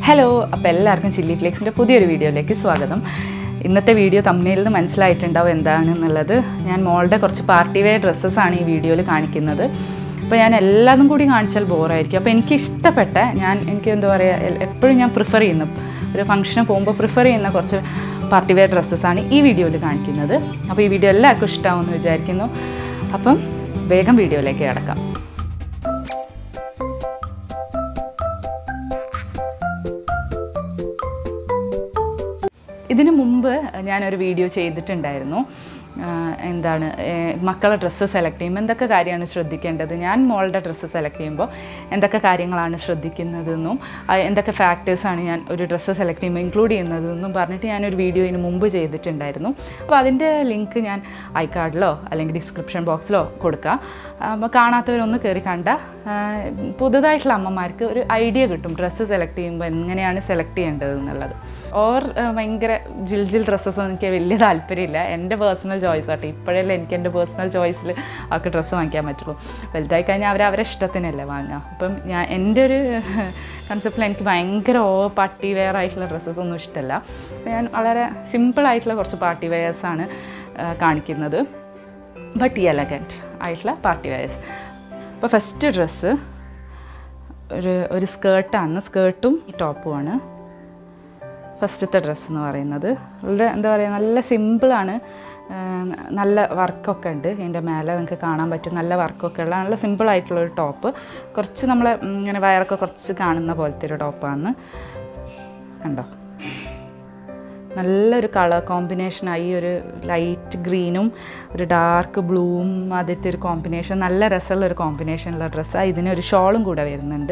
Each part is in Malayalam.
ഹലോ അപ്പോൾ എല്ലാവർക്കും ചില്ലി ഫ്ലേക്സിൻ്റെ പുതിയൊരു വീഡിയോയിലേക്ക് സ്വാഗതം ഇന്നത്തെ വീഡിയോ തമ്മിൽ നിന്ന് മനസ്സിലായിട്ടുണ്ടാവും എന്താണെന്നുള്ളത് ഞാൻ മോളുടെ കുറച്ച് പാർട്ടി വെയർ ഡ്രസ്സസ്സാണ് ഈ വീഡിയോയിൽ കാണിക്കുന്നത് അപ്പോൾ ഞാൻ എല്ലാതും കൂടി കാണിച്ചാൽ ബോറായിരിക്കും അപ്പോൾ എനിക്ക് ഇഷ്ടപ്പെട്ട ഞാൻ എനിക്ക് എന്താ പറയുക എപ്പോഴും ഞാൻ പ്രിഫർ ചെയ്യുന്ന ഒരു ഫംഗ്ഷന് പോകുമ്പോൾ പ്രിഫർ ചെയ്യുന്ന കുറച്ച് പാർട്ടി വെയർ ഡ്രസ്സസ്സാണ് ഈ വീഡിയോയിൽ കാണിക്കുന്നത് അപ്പോൾ ഈ വീഡിയോ എല്ലാവർക്കും ഇഷ്ടമാവുമെന്ന് വിചാരിക്കുന്നു അപ്പം വേഗം വീഡിയോയിലേക്ക് കിടക്കാം ഇതിനു മുമ്പ് ഞാനൊരു വീഡിയോ ചെയ്തിട്ടുണ്ടായിരുന്നു ആഹ് എന്താണ് ഏഹ് മക്കളെ ഡ്രസ്സ് സെലക്ട് ചെയ്യുമ്പോൾ എന്തൊക്കെ കാര്യമാണ് ശ്രദ്ധിക്കേണ്ടത് ഞാൻ മോളുടെ ഡ്രസ്സ് സെലക്ട് ചെയ്യുമ്പോൾ എന്തൊക്കെ കാര്യങ്ങളാണ് ശ്രദ്ധിക്കുന്നതെന്നും ആ എന്തൊക്കെ ഫാക്ടേഴ്സാണ് ഞാൻ ഒരു ഡ്രസ്സ് സെലക്ട് ചെയ്യുമ്പോൾ ഇൻക്ലൂഡ് ചെയ്യുന്നതെന്നും പറഞ്ഞിട്ട് ഞാനൊരു വീഡിയോ ഇതിന് മുമ്പ് ചെയ്തിട്ടുണ്ടായിരുന്നു അപ്പോൾ അതിൻ്റെ ലിങ്ക് ഞാൻ ഐ കാർഡിലോ അല്ലെങ്കിൽ ഡിസ്ക്രിപ്ഷൻ ബോക്സിലോ കൊടുക്കാം അപ്പോൾ കാണാത്തവരൊന്ന് കയറി കണ്ട പുതുതായിട്ടുള്ള അമ്മമാർക്ക് ഒരു ഐഡിയ കിട്ടും ഡ്രസ്സ് സെലക്ട് ചെയ്യുമ്പോൾ എങ്ങനെയാണ് സെലക്ട് ചെയ്യേണ്ടത് എന്നുള്ളത് ഓർ ഭയങ്കര ജിൽ ജിൽ ഡ്രസ്സസൊന്നും എനിക്ക് വലിയ താല്പര്യമില്ല എൻ്റെ പേഴ്സണൽ ചോയ്സ് ആട്ടെ ഇപ്പോഴല്ലേ എനിക്ക് എൻ്റെ പേഴ്സണൽ ചോയ്സിൽ അവർക്ക് ഡ്രസ്സ് വാങ്ങിക്കാൻ പറ്റുള്ളൂ വലുതായി കഴിഞ്ഞാൽ അവർ അവരെ ഇഷ്ടത്തിനല്ലേ വാങ്ങുക അപ്പം ഞാൻ എൻ്റെ ഒരു കൺസെപ്റ്റിൽ എനിക്ക് ഭയങ്കര ഓ പാർട്ടി വെയർ ആയിട്ടുള്ള ഡ്രസ്സസ് ഒന്നും ഇഷ്ടമല്ല അപ്പോൾ ഞാൻ വളരെ സിമ്പിൾ ആയിട്ടുള്ള കുറച്ച് പാർട്ടി വെയേഴ്സാണ് കാണിക്കുന്നത് ബട്ട് എലഗൻറ്റ് ആയിട്ടുള്ള പാർട്ടി വെയേഴ്സ് അപ്പോൾ ഫസ്റ്റ് ഡ്രസ്സ് ഒരു ഒരു സ്കേർട്ടാണ് സ്കേർട്ടും ടോപ്പുമാണ് ഫസ്റ്റത്തെ ഡ്രസ്സ് എന്ന് പറയുന്നത് വളരെ എന്താ പറയുക നല്ല സിമ്പിളാണ് നല്ല വർക്കൊക്കെ ഉണ്ട് ഇതിൻ്റെ മേലെ നിങ്ങൾക്ക് കാണാൻ പറ്റും നല്ല വർക്കൊക്കെ ഉള്ള നല്ല സിമ്പിളായിട്ടുള്ളൊരു ടോപ്പ് കുറച്ച് നമ്മളെ ഉം, ഇങ്ങനെ വയറൊക്കെ കുറച്ച് കാണുന്ന പോലത്തെ ഒരു ടോപ്പാണ് കണ്ടോ നല്ലൊരു കളർ കോമ്പിനേഷനായി ഒരു ലൈറ്റ് ഗ്രീനും ഒരു ഡാർക്ക് ബ്ലൂവും ആദ്യത്തെ ഒരു കോമ്പിനേഷൻ നല്ല രസമുള്ള ഒരു കോമ്പിനേഷനുള്ള ഡ്രസ്സാണ് ഇതിനൊരു ഷോളും കൂടെ വരുന്നുണ്ട്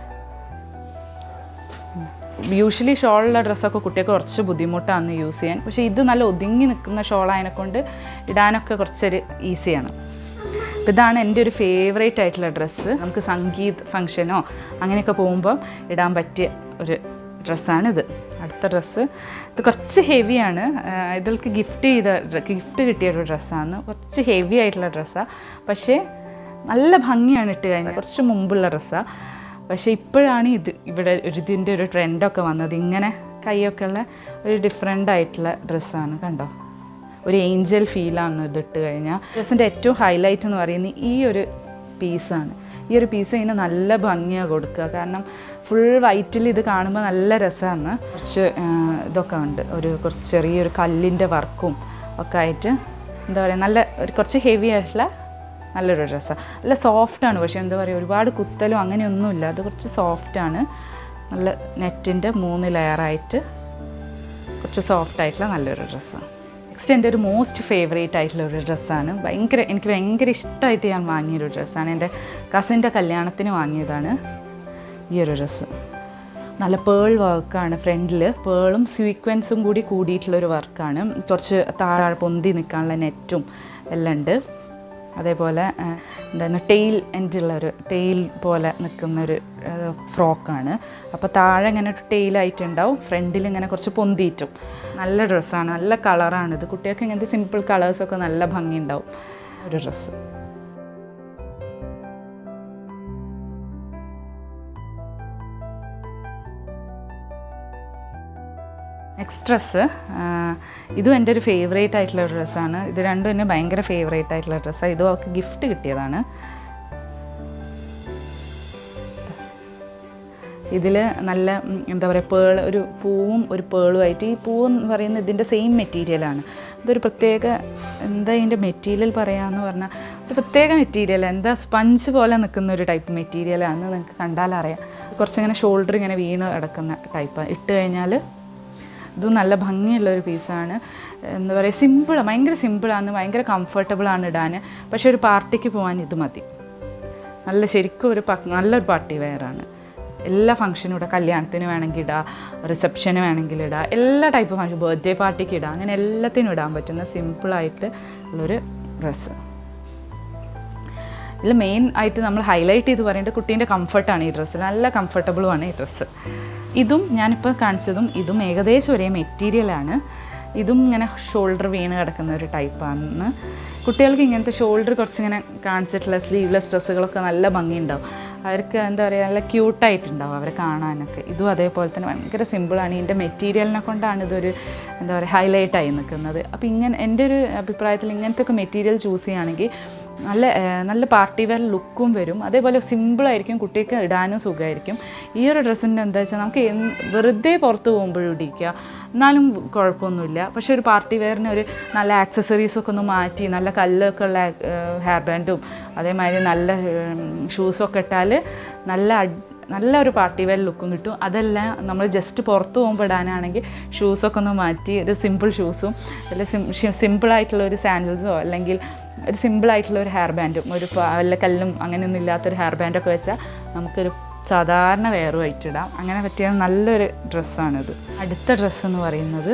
യൂഷ്വലി ഷോളുള്ള ഡ്രസ്സൊക്കെ കുട്ടികൾക്ക് കുറച്ച് ബുദ്ധിമുട്ടാണ് യൂസ് ചെയ്യാൻ പക്ഷേ ഇത് നല്ല ഒതുങ്ങി നിൽക്കുന്ന ഷോളായതിനെ കൊണ്ട് ഇടാനൊക്കെ കുറച്ചൊരു ഈസിയാണ് അപ്പോൾ ഇതാണ് എൻ്റെ ഒരു ഫേവറേറ്റ് ആയിട്ടുള്ള ഡ്രസ്സ് നമുക്ക് സംഗീത് ഫങ്ഷനോ അങ്ങനെയൊക്കെ പോകുമ്പോൾ ഇടാൻ പറ്റിയ ഒരു ഡ്രസ്സാണിത് അടുത്ത ഡ്രസ്സ് ഇത് കുറച്ച് ഹെവിയാണ് ഇതിൽക്ക് ഗിഫ്റ്റ് ചെയ്ത ഗിഫ്റ്റ് കിട്ടിയ ഒരു ഡ്രസ്സാണ് കുറച്ച് ഹെവി ആയിട്ടുള്ള ഡ്രസ്സാണ് പക്ഷേ നല്ല ഭംഗിയാണ് ഇട്ട് കഴിഞ്ഞാൽ കുറച്ച് മുമ്പുള്ള ഡ്രസ്സാണ് പക്ഷേ ഇപ്പോഴാണ് ഇത് ഇവിടെ ഒരു ഇതിൻ്റെ ഒരു ട്രെൻഡൊക്കെ വന്നത് ഇങ്ങനെ കൈയൊക്കെ ഉള്ള ഒരു ഡിഫറെൻ്റ് ആയിട്ടുള്ള ഡ്രസ്സാണ് കണ്ടോ ഒരു ഏഞ്ചൽ ഫീലാണ് ഇത് ഇട്ട് കഴിഞ്ഞാൽ ഡ്രസ്സിൻ്റെ ഏറ്റവും ഹൈലൈറ്റ് എന്ന് പറയുന്നത് ഈ ഒരു പീസാണ് ഈ ഒരു പീസ് ഇതിന് നല്ല ഭംഗിയാണ് കൊടുക്കുക കാരണം ഫുൾ വൈറ്റിൽ ഇത് കാണുമ്പോൾ നല്ല രസമാണ് കുറച്ച് ആ, ഇതൊക്കെ ഉണ്ട് ഒരു കുറച്ച് ചെറിയൊരു കല്ലിൻ്റെ വർക്കും ഒക്കെ ആയിട്ട് എന്താ പറയുക നല്ല ഒരു കുറച്ച് ഹെവി ആയിട്ടുള്ള നല്ലൊരു ഡ്രസ്സാണ് നല്ല സോഫ്റ്റാണ് പക്ഷേ എന്താ പറയുക ഒരുപാട് കുത്തലും അങ്ങനെയൊന്നുമില്ല അത് കുറച്ച് സോഫ്റ്റാണ് നല്ല നെറ്റിൻ്റെ മൂന്ന് ലെയറായിട്ട് കുറച്ച് സോഫ്റ്റ് ആയിട്ടുള്ള നല്ലൊരു ഡ്രസ്സ് നെക്സ്റ്റ് എൻ്റെ ഒരു മോസ്റ്റ് ഫേവറേറ്റ് ആയിട്ടുള്ള ഒരു ഡ്രസ്സാണ് ഭയങ്കര എനിക്ക് ഭയങ്കര ഇഷ്ടമായിട്ട് ഞാൻ വാങ്ങിയൊരു ഡ്രസ്സാണ് എൻ്റെ കസിൻ്റെ കല്യാണത്തിന് വാങ്ങിയതാണ് ഈ ഒരു ഡ്രസ്സ് നല്ല പേൾ വർക്കാണ് ഫ്രണ്ടിൽ പേളും സീക്വൻസും കൂടി കൂടിയിട്ടുള്ളൊരു വർക്കാണ് കുറച്ച് താഴെ പൊന്തി നിൽക്കാനുള്ള നെറ്റും എല്ലാം ഉണ്ട് അതേപോലെ ആ, എന്താണ് ടെയിൽ എൻഡുള്ള ഒരു ടെയിൽ പോലെ നിൽക്കുന്നൊരു ഫ്രോക്കാണ് അപ്പോൾ താഴെ ഇങ്ങനെ ഒരു ടെയിലായിട്ടുണ്ടാവും ഫ്രണ്ടിൽ ഇങ്ങനെ കുറച്ച് പൊന്തിയിട്ടും നല്ല ഡ്രസ്സാണ് നല്ല കളറാണ് ഇത് കുട്ടികൾക്ക് ഇങ്ങനത്തെ സിമ്പിൾ കളേഴ്സൊക്കെ നല്ല ഭംഗിയുണ്ടാവും ഒരു ഡ്രസ്സ് നെക്സ്റ്റ് ഡ്രസ്സ് ഇതും എൻ്റെ ഒരു ഫേവറേറ്റ് ആയിട്ടുള്ള ഒരു ഡ്രസ്സാണ് ഇത് രണ്ടും എന്നെ ഭയങ്കര ഫേവറേറ്റ് ആയിട്ടുള്ള ഡ്രസ്സാണ് ഇതും അവൾക്ക് ഗിഫ്റ്റ് കിട്ടിയതാണ് ഇതിൽ നല്ല ഉം, എന്താ പറയുക പേൾ ഒരു പൂവും ഒരു പേളുമായിട്ട് ഈ പൂവ് എന്ന് പറയുന്നത് ഇതിൻ്റെ സെയിം മെറ്റീരിയലാണ് ഇതൊരു പ്രത്യേക എന്താ ഇതിൻ്റെ മെറ്റീരിയൽ പറയാമെന്ന് പറഞ്ഞാൽ ഒരു പ്രത്യേക മെറ്റീരിയൽ എന്താ സ്പഞ്ച് പോലെ നിൽക്കുന്ന ഒരു ടൈപ്പ് മെറ്റീരിയലാണ് നിങ്ങൾക്ക് കണ്ടാൽ അറിയാം കുറച്ചിങ്ങനെ ഷോൾഡർ ഇങ്ങനെ വീണ് കിടക്കുന്ന ടൈപ്പാണ് ഇട്ട് കഴിഞ്ഞാൽ ഇതും നല്ല ഭംഗിയുള്ള ഒരു പീസാണ് എന്താ പറയുക സിമ്പിൾ ഭയങ്കര സിമ്പിളാണ് ഭയങ്കര കംഫർട്ടബിളാണ് ഇടാൻ പക്ഷേ ഒരു പാർട്ടിക്ക് പോകാൻ ഇത് മതി നല്ല ശരിക്കും ഒരു പ- നല്ലൊരു പാർട്ടി വെയറാണ് എല്ലാ ഫംഗ്ഷനും ഇടാം കല്യാണത്തിന് വേണമെങ്കിൽ ഇടാം റിസപ്ഷന് വേണമെങ്കിൽ ഇടാം എല്ലാ ടൈപ്പ് ഫംഗ്ഷൻ ബർത്ത്ഡേ പാർട്ടിക്ക് ഇടാം അങ്ങനെ എല്ലാത്തിനും ഇടാൻ പറ്റുന്ന സിമ്പിളായിട്ട് ഉള്ളൊരു ഡ്രസ്സ് ഇതിൽ മെയിൻ ആയിട്ട് നമ്മൾ ഹൈലൈറ്റ് ചെയ്ത് പറയേണ്ടത് കുട്ടീൻ്റെ കംഫർട്ടാണ് ഈ ഡ്രസ്സ് നല്ല കംഫർട്ടബിളുമാണ് ഈ ഡ്രസ്സ് ഇതും ഞാനിപ്പോൾ കാണിച്ചതും ഇതും ഏകദേശം ഒരേ മെറ്റീരിയലാണ് ഇതും ഇങ്ങനെ ഷോൾഡർ വീണ് കിടക്കുന്ന ഒരു ടൈപ്പാണ് കുട്ടികൾക്ക് ഇങ്ങനത്തെ ഷോൾഡർ കുറച്ചിങ്ങനെ കാണിച്ചിട്ടുള്ള സ്ലീവ്ലെസ് ഡ്രസ്സുകളൊക്കെ നല്ല ഭംഗിയുണ്ടാവും അവർക്ക് എന്താ പറയുക നല്ല ക്യൂട്ടായിട്ടുണ്ടാവും അവരെ കാണാനൊക്കെ ഇതും അതേപോലെ തന്നെ ഭയങ്കര സിമ്പിളാണ് ഇതിൻ്റെ മെറ്റീരിയലിനെ കൊണ്ടാണ് ഇതൊരു എന്താ പറയുക ഹൈലൈറ്റ് ആയി നിൽക്കുന്നത് അപ്പോൾ ഇങ്ങനെ എൻ്റെ ഒരു അഭിപ്രായത്തിൽ ഇങ്ങനത്തെ ഒക്കെ മെറ്റീരിയൽ ചൂസ് ചെയ്യുകയാണെങ്കിൽ നല്ല ഏഹ്, നല്ല പാർട്ടി വെയർ ലുക്കും വരും അതേപോലെ സിമ്പിളായിരിക്കും കുട്ടിക്ക് ഇടാനും സുഖമായിരിക്കും ഈ ഒരു ഡ്രസ്സിൻ്റെ എന്താ വെച്ചാൽ നമുക്ക് എന്ത് വെറുതെ പുറത്ത് പോകുമ്പോഴും ഇടിക്കുക എന്നാലും കുഴപ്പമൊന്നുമില്ല പക്ഷെ ഒരു പാർട്ടി വെയറിന് ഒരു നല്ല ആക്സസറീസൊക്കെ ഒന്ന് മാറ്റി നല്ല കല്ലൊക്കെ ഉള്ള ഹെയർ ബാൻഡും അതേമാതിരി നല്ല ഷൂസൊക്കെ ഇട്ടാൽ നല്ല അഡ്- നല്ല ഒരു പാർട്ടി വെയർ ലുക്കും കിട്ടും അതല്ല നമ്മൾ ജസ്റ്റ് പുറത്ത് പോകുമ്പോൾ ഇടാനാണെങ്കിൽ ഷൂസൊക്കെ ഒന്ന് മാറ്റി ഒരു സിമ്പിൾ ഷൂസും അല്ലെങ്കിൽ സിമ്പിളായിട്ടുള്ള ഒരു സാൻഡൽസോ അല്ലെങ്കിൽ ഒരു സിമ്പിളായിട്ടുള്ള ഒരു ഹെയർ ബാൻഡും ഒരു പ- വല്ല കല്ലും അങ്ങനെയൊന്നും ഇല്ലാത്തൊരു ഹെയർ ബാൻഡൊക്കെ വെച്ചാൽ നമുക്കൊരു സാധാരണ വെയറുമായിട്ട് ഇടാം അങ്ങനെ പറ്റിയ നല്ലൊരു ഡ്രസ്സാണിത് അടുത്ത ഡ്രസ്സ് എന്ന് പറയുന്നത്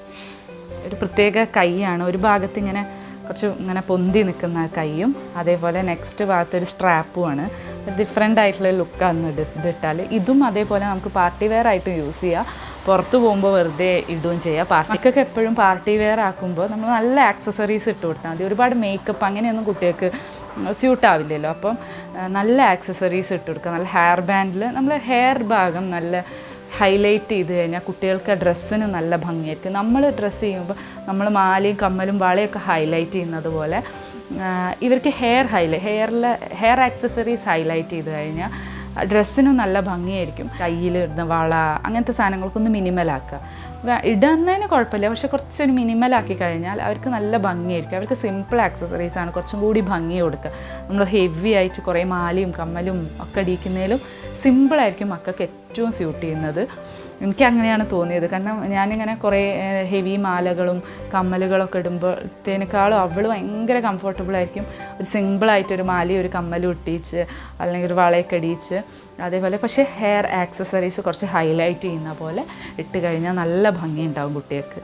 ഒരു പ്രത്യേക കൈയാണ് ഒരു ഭാഗത്ത് ഇങ്ങനെ കുറച്ച് ഇങ്ങനെ പൊന്തി നിൽക്കുന്ന കൈയും അതേപോലെ നെക്സ്റ്റ് ഭാഗത്ത് ഒരു സ്ട്രാപ്പുമാണ് ഡിഫറെൻ്റ് ആയിട്ടുള്ള ലുക്കാണ് ഇത് ഇതിട്ടാൽ ഇതും അതേപോലെ നമുക്ക് പാർട്ടി വെയർ ആയിട്ട് യൂസ് ചെയ്യാം പുറത്ത് പോകുമ്പോൾ വെറുതെ ഇടുകയും ചെയ്യാം പാർട്ടിക്കൊക്കെ എപ്പോഴും പാർട്ടി വെയർ ആക്കുമ്പോൾ നമ്മൾ നല്ല ആക്സസറീസ് ഇട്ട് കൊടുത്താൽ മതി ഒരുപാട് മേക്കപ്പ് അങ്ങനെയൊന്നും കുട്ടികൾക്ക് സ്യൂട്ട് ആവില്ലല്ലോ അപ്പം ആ, നല്ല ആക്സസറീസ് ഇട്ട് കൊടുക്കുക നല്ല ഹെയർ ബാൻഡിൽ നമ്മൾ ഹെയർ ഭാഗം നല്ല ഹൈലൈറ്റ് ചെയ്ത് കഴിഞ്ഞാൽ കുട്ടികൾക്ക് ആ ഡ്രസ്സിന് നല്ല ഭംഗിയായിരിക്കും നമ്മൾ ഡ്രസ്സ് ചെയ്യുമ്പോൾ നമ്മൾ മാലയും കമ്മലും വളയൊക്കെ ഹൈലൈറ്റ് ചെയ്യുന്നത് പോലെ ആ, ഇവർക്ക് ഹെയർ ഹൈലൈറ്റ് ഹെയറിൽ ഹെയർ ആക്സസറീസ് ഹൈലൈറ്റ് ചെയ്ത് കഴിഞ്ഞാൽ ഡ്രസ്സിനും നല്ല ഭംഗിയായിരിക്കും കയ്യിൽ ഇടുന്ന വള അങ്ങനത്തെ സാധനങ്ങൾക്കൊന്ന് മിനിമലാക്കുക വ- ഇടുന്നതിന് കുഴപ്പമില്ല പക്ഷെ കുറച്ചൊരു മിനിമലാക്കി കഴിഞ്ഞാൽ അവർക്ക് നല്ല ഭംഗിയായിരിക്കും അവർക്ക് സിമ്പിൾ ആക്സസറീസ് ആണ് കുറച്ചും കൂടി ഭംഗി കൊടുക്കുക നമ്മൾ ഹെവി ആയിട്ട് കുറേ മാലയും കമ്മലും ഒക്കെ അടിക്കുന്നതിലും സിമ്പിളായിരിക്കും മക്കൾക്ക് ഏറ്റവും സ്യൂട്ട് ചെയ്യുന്നത് എനിക്ക് അങ്ങനെയാണ് തോന്നിയത് കാരണം ഞാനിങ്ങനെ കുറേ ഹെവി മാലകളും കമ്മലുകളൊക്കെ ഇടുമ്പോഴത്തേനേക്കാളും അവൾ ഭയങ്കര കംഫർട്ടബിൾ ആയിരിക്കും ഒരു സിമ്പിളായിട്ടൊരു മാലയും ഒരു കമ്മലും ഇട്ടിച്ച് അല്ലെങ്കിൽ ഒരു വളയൊക്കെ ഇടിച്ച് അതേപോലെ പക്ഷേ ഹെയർ ആക്സസറീസ് കുറച്ച് ഹൈലൈറ്റ് ചെയ്യുന്ന പോലെ ഇട്ട് കഴിഞ്ഞാൽ നല്ല ഭംഗിയുണ്ടാവും കുട്ടികൾക്ക്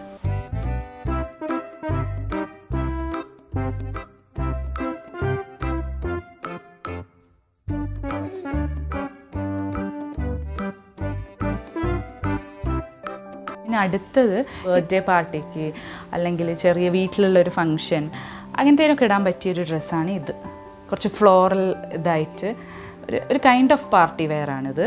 പിന്നെ അടുത്തത് ബർത്ത്ഡേ പാർട്ടിക്ക് അല്ലെങ്കിൽ ചെറിയ വീട്ടിലുള്ളൊരു ഫങ്ഷൻ അങ്ങനത്തേനൊക്കെ ഇടാൻ പറ്റിയൊരു ഡ്രസ്സാണ് ഇത് കുറച്ച് ഫ്ലോറൽ ഇതായിട്ട് ഒരു ഒരു കൈൻഡ് ഓഫ് പാർട്ടി വെയർ ആണിത്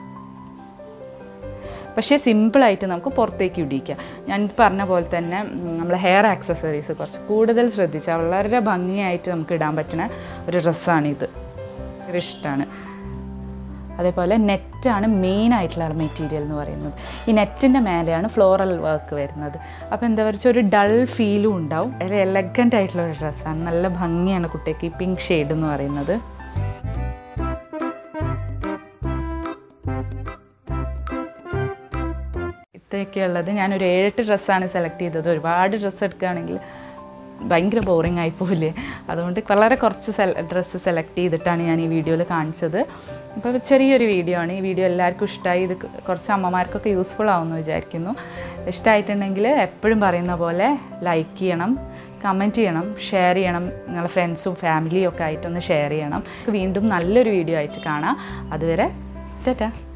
പക്ഷേ സിമ്പിളായിട്ട് നമുക്ക് പുറത്തേക്ക് ഇടിക്കാം ഞാൻ പറഞ്ഞ പോലെ തന്നെ നമ്മൾ ഹെയർ ആക്സസറീസ് കുറച്ച് കൂടുതൽ ശ്രദ്ധിച്ചാൽ വളരെ ഭംഗിയായിട്ട് നമുക്ക് ഇടാൻ പറ്റുന്ന ഒരു ഡ്രസ്സാണിത് ഭയങ്കര ഇഷ്ടമാണ് അതേപോലെ നെറ്റാണ് മെയിൻ ആയിട്ടുള്ള മെറ്റീരിയൽ എന്ന് പറയുന്നത് ഈ നെറ്റിൻ്റെ മേലെയാണ് ഫ്ലോറൽ വർക്ക് വരുന്നത് അപ്പോൾ എന്താ പറയുക ഒരു ഡൾ ഫീലും ഉണ്ടാവും ഒരു എലഗൻ്റ് ആയിട്ടുള്ള ഒരു ഡ്രസ്സാണ് നല്ല ഭംഗിയാണ് കുട്ടിക്ക് ഈ പിങ്ക് ഷെയ്ഡ് എന്ന് പറയുന്നത് ഇത്രയൊക്കെയുള്ളത് ഞാനൊരു ഏഴെട്ട് ഡ്രസ്സാണ് സെലക്ട് ചെയ്തത് ഒരുപാട് ഡ്രസ്സ് എടുക്കുകയാണെങ്കിൽ ഭയങ്കര ബോറിംഗ് ആയി പോവില്ലേ അതുകൊണ്ട് വളരെ കുറച്ച് സെല ഡ്രസ്സ് സെലക്ട് ചെയ്തിട്ടാണ് ഞാൻ ഈ വീഡിയോയിൽ കാണിച്ചത് അപ്പോൾ ചെറിയൊരു വീഡിയോ ആണ് ഈ വീഡിയോ എല്ലാവർക്കും ഇഷ്ടമായി ഇത് കുറച്ച് അമ്മമാർക്കൊക്കെ യൂസ്ഫുൾ ആവുമെന്ന് വിചാരിക്കുന്നു ഇഷ്ടമായിട്ടുണ്ടെങ്കിൽ എപ്പോഴും പറയുന്ന പോലെ ലൈക്ക് ചെയ്യണം കമൻറ്റ് ചെയ്യണം ഷെയർ ചെയ്യണം നിങ്ങളുടെ ഫ്രണ്ട്സും ഫാമിലിയും ഒക്കെ ആയിട്ടൊന്ന് ഷെയർ ചെയ്യണം വീണ്ടും നല്ലൊരു വീഡിയോ ആയിട്ട് കാണാം അതുവരെ ടാറ്റാ